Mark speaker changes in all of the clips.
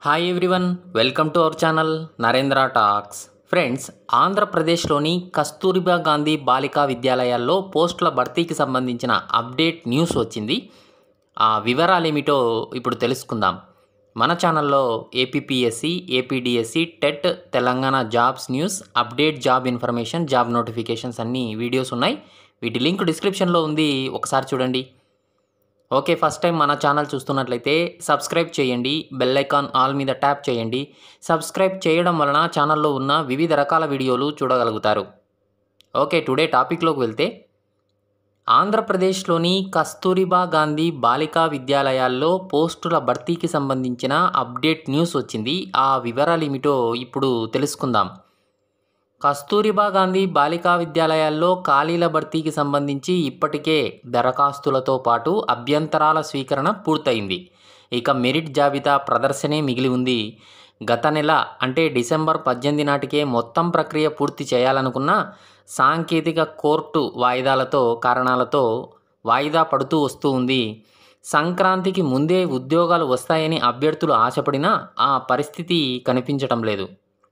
Speaker 1: hi everyone welcome to our channel Narendra talks friends ఆంధ్రప్రదేశ్లోని కస్తూరిబా గాంధీ బాలికా విద్యాలయాల్లో పోస్టుల భర్తీకి సంబంధించిన అప్డేట్ న్యూస్ వచ్చింది ఆ వివరాలు ఏమిటో ఇప్పుడు తెలుసుకుందాం మన ఛానల్లో APPSC APDSC TET Telangana jobs news update job information job notifications అన్ని వీడియోస్ ఉన్నాయి వీటి లింక్ డిస్క్రిప్షన్లో ఉంది ఒకసారి చూడండి ఓకే ఫస్ట్ టైం మన ఛానల్ చూస్తున్నట్లయితే సబ్స్క్రైబ్ చేయండి బెల్ ఐకాన్ ఆల్ మీద ట్యాప్ చేయండి సబ్స్క్రైబ్ చేయడం వలన ఛానల్లో ఉన్న వివిధ రకాల వీడియోలు చూడగలుగుతారు ఓకే టుడే టాపిక్లోకి వెళ్తే ఆంధ్రప్రదేశ్లోని కస్తూరిబా గాంధీ బాలికా విద్యాలయాల్లో పోస్టుల భర్తీకి సంబంధించిన అప్డేట్ న్యూస్ వచ్చింది ఆ వివరాలు ఏమిటో ఇప్పుడు తెలుసుకుందాం కస్తూరిబా గాంధీ బాలికా విద్యాలయాల్లో ఖాళీల భర్తీకి సంబంధించి ఇప్పటికే దరఖాస్తులతో పాటు అభ్యంతరాల స్వీకరణ పూర్తయింది ఇక మెరిట్ జాబితా ప్రదర్శనే మిగిలి ఉంది గత నెల అంటే డిసెంబర్ పద్దెనిమిది నాటికే మొత్తం ప్రక్రియ పూర్తి చేయాలనుకున్న సాంకేతిక కోర్టు వాయిదాలతో కారణాలతో వాయిదా పడుతూ వస్తూ ఉంది సంక్రాంతికి ముందే ఉద్యోగాలు వస్తాయని అభ్యర్థులు ఆశపడినా ఆ పరిస్థితి కనిపించటం లేదు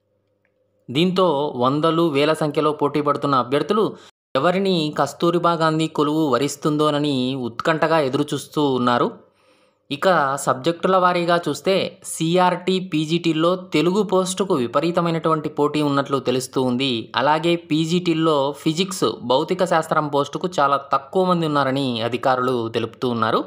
Speaker 1: దీంతో వందలు వేల సంఖ్యలో పోటీ పడుతున్న అభ్యర్థులు ఎవరిని కస్తూరిబా గాంధీ కొలువు వరిస్తుందోనని ఉత్కంఠగా ఎదురుచూస్తూ ఉన్నారు ఇక సబ్జెక్టుల వారీగా చూస్తే సిఆర్టీ పీజీటీల్లో తెలుగు పోస్టుకు విపరీతమైనటువంటి పోటీ ఉన్నట్లు తెలుస్తూ ఉంది అలాగే పీజీటీల్లో ఫిజిక్స్ భౌతిక శాస్త్రం పోస్టుకు చాలా తక్కువ మంది ఉన్నారని అధికారులు తెలుపుతూ ఉన్నారు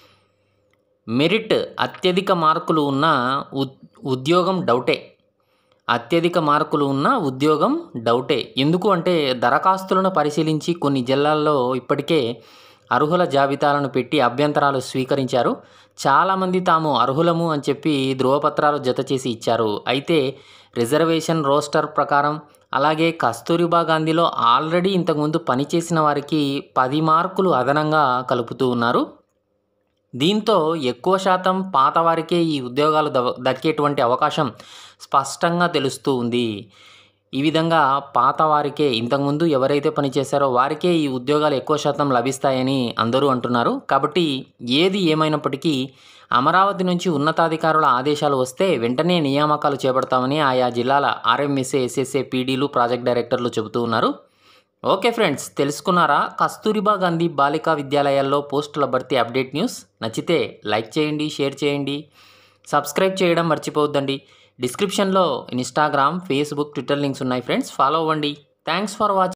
Speaker 1: మెరిట్ అత్యధిక మార్కులు ఉన్న ఉద్ ఉద్యోగం డౌటే అత్యధిక మార్కులు ఉన్న ఉద్యోగం డౌటే ఎందుకు అంటే దరఖాస్తులను పరిశీలించి కొన్ని జిల్లాల్లో ఇప్పటికే అర్హుల జాబితాలను పెట్టి అభ్యంతరాలు స్వీకరించారు చాలామంది తాము అర్హులము అని చెప్పి ధృవపత్రాలు జత చేసి ఇచ్చారు అయితే రిజర్వేషన్ రోస్టర్ ప్రకారం అలాగే కస్తూరిబా గాంధీలో ఆల్రెడీ ఇంతకుముందు పనిచేసిన వారికి పది మార్కులు అదనంగా కలుపుతూ ఉన్నారు దీంతో ఎక్కువ శాతం పాత వారికే ఈ ఉద్యోగాలు ద- దక్కేటువంటి అవకాశం స్పష్టంగా తెలుస్తూ ఉంది ఈ విధంగా పాత వారికే ఇంతకుముందు ఎవరైతే పనిచేశారో వారికే ఈ ఉద్యోగాలు ఎక్కువ శాతం లభిస్తాయని అందరూ అంటున్నారు కాబట్టి ఏది ఏమైనప్పటికీ అమరావతి నుంచి ఉన్నతాధికారుల ఆదేశాలు వస్తే వెంటనే నియామకాలు చేపడతామని ఆయా జిల్లాల ఆర్ఎంఎస్ఏ ఎస్ఎస్ఏ పీడీలు ప్రాజెక్ట్ డైరెక్టర్లు చెబుతూ ఉన్నారు ఓకే ఫ్రెండ్స్ తెలుసుకున్నారా కస్తూరిబా గాంధీ బాలికా విద్యాలయాల్లో పోస్టుల భర్తీ అప్డేట్ న్యూస్ నచ్చితే లైక్ చేయండి షేర్ చేయండి సబ్స్క్రైబ్ చేయడం మర్చిపోవద్దండి డిస్క్రిప్షన్లో ఇన్స్టాగ్రామ్ ఫేస్బుక్ ట్విట్టర్ లింక్స్ ఉన్నాయి ఫ్రెండ్స్ ఫాలో అవ్వండి థ్యాంక్స్ ఫర్ వాచింగ్